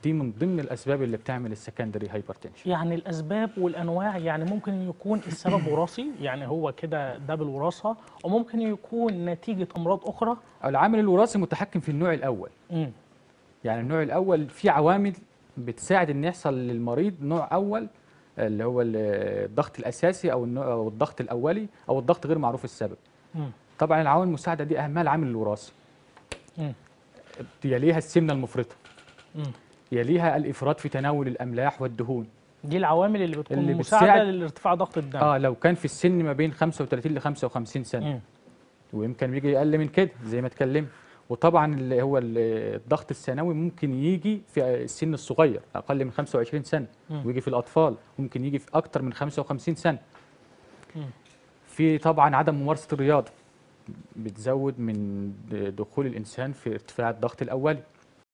دي من ضمن الاسباب اللي بتعمل السكندري هايبرتنشن يعني الاسباب والانواع يعني ممكن يكون السبب وراثي يعني هو كده ده بالوراثه وممكن يكون نتيجه امراض اخرى العامل الوراثي متحكم في النوع الاول امم يعني النوع الاول في عوامل بتساعد ان يحصل للمريض نوع اول اللي هو ال- الضغط الاساسي او النوع او الضغط الاولي او الضغط غير معروف السبب امم طبعا العوامل المساعده دي اهمها العامل الوراثي امم يليها السمنه المفرطه امم يليها الافراط في تناول الاملاح والدهون دي العوامل اللي بتكون اللي مساعده بتساعد- لارتفاع ضغط الدم اه لو كان في السن ما بين 35 ل 55 سنه مم. ويمكن يجي اقل من كده زي ما اتكلمت وطبعا اللي هو ال- الضغط الثانوي ممكن يجي في السن الصغير اقل من 25 سنه مم. ويجي في الاطفال ممكن يجي في اكتر من 55 سنه مم. في طبعا عدم ممارسه الرياضه بتزود من دخول الانسان في ارتفاع الضغط الاولي